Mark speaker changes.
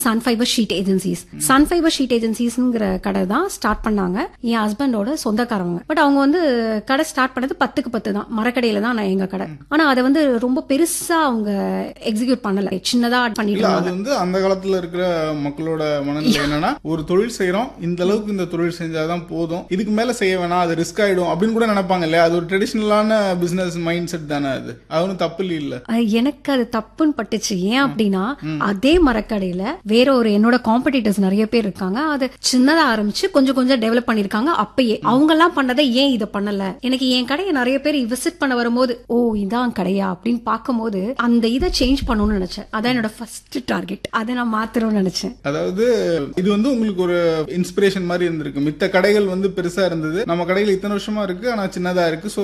Speaker 1: Sun Fibre Sheet Agencies Sun Fibre Sheet ஏஜென்சிஸ்ங்கிற கடை தான் ஸ்டார்ட் பண்ணாங்க என் ஹஸ்பண்டோட சொந்தக்காரவங்க பட் அவங்க வந்து கடை ஸ்டார்ட் பண்ணது பத்துக்கு பத்து தான் மரக்கடையில தான் நான் எங்க கடை ஆனா அதை வந்து ரொம்ப பெருசா அவங்க எக்ஸிக்யூட் பண்ணல சின்னதா பண்ணிட்டு
Speaker 2: இல்ல
Speaker 1: இருந்தாங்க
Speaker 2: அது வந்து அந்த காலத்துல இருக்கிற மக்களோட மனநிலை என்னன்னா ஒரு தொழில் செய்யறோம் இந்த அளவுக்கு இந்த தொழில் செஞ்சாதான் போதும் இதுக்கு மேல செய்ய வேணாம் அது ரிஸ்க் ஆயிடும் அப்படின்னு கூட நினைப்பாங்க இல்லையா அது ஒரு ட்ரெடிஷனலான பிசினஸ் மைண்ட் செட் தானே அது அது ஒன்றும் தப்பு இல்ல
Speaker 1: அஹ் எனக்கு அது தப்புன்னு பட்டுச்சு ஏன் அப்படின்னா அதே மரக்கடையில வேற ஒரு என்னோட காம்படிட்டர்ஸ் நிறைய பேர் இருக்காங்க அதை சின்னதா ஆரம்பிச்சு கொஞ்சம் கொஞ்சம் டெவலப் பண்ணிருக்காங்க அப்பயே அவங்க எல்லாம் பண்ணதை ஏன் இதை பண்ணல எனக்கு என் கடையை நிறைய பேர் விசிட் பண்ண வரும்போது ஓ இதான் கடையா அப்படின்னு பார்க்கும்போது அந்த இதை சேஞ்ச் பண்ணணும்னு நினைச்சேன் அதான் என்னோட ஃபர்ஸ்ட் டார்கெட் அதை நான் மாத்தணும்னு நினைச்சேன்
Speaker 2: அதாவது இது வந்து உங்களுக்கு ஒரு இன்ஸ்பிரேஷன் மாதிரி இருந்திருக்கு மித்த கடைகள் வந்து பெருசா இருந்தது நம்ம கடையில் இத்தனை வருஷமா இருக்கு ஆனா சின்னதா இருக்கு ஸோ